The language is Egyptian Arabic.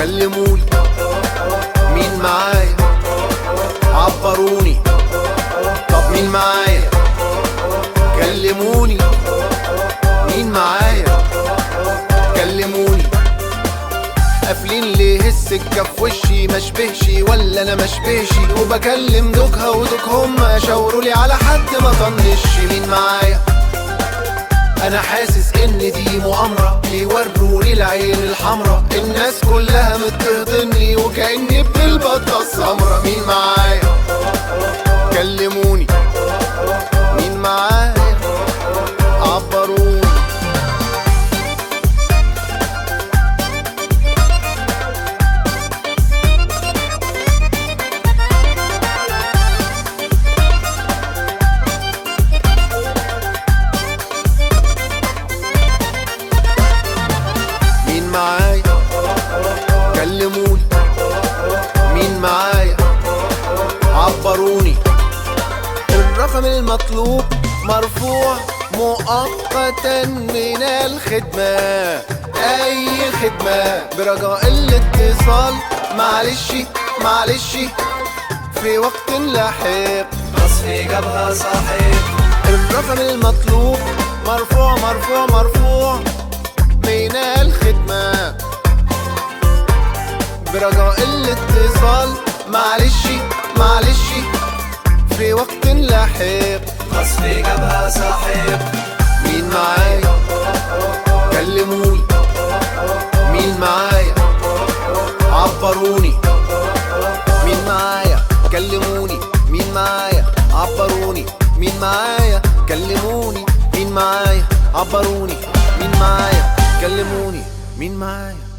كلموني مين معايا عبروني طب مين معايا كلموني مين معايا كلموني قافلين ليه السكة في وشي مشبهش ولا انا مشبهش وبكلم دوكها ودوك هما شاوروا لي على حد ما طنش مين معايا انا حاسس ان دي مؤامرة بيوروني العين الحمرا الناس كلها بتهضني وكأني ابن البطة السمرا مين معايا كلموني مين معايا عبروني مين معايا كلموني مين معايا عبروني الرقم المطلوب مرفوع مؤقتا من الخدمة أي خدمة برجاء الاتصال معلش معلش في وقت لاحق مصري جابها صاحب الرقم المطلوب مرفوع مرفوع مرفوع من الخدمة برجاء الاتصال معلش معلش في وقت لاحق مصري جابها صاحب مين معايا كلموني مين معايا عبروني مين معايا كلموني مين معايا عبروني مين معايا كلموني مين معايا عبروني مين معايا كلموني مين معايا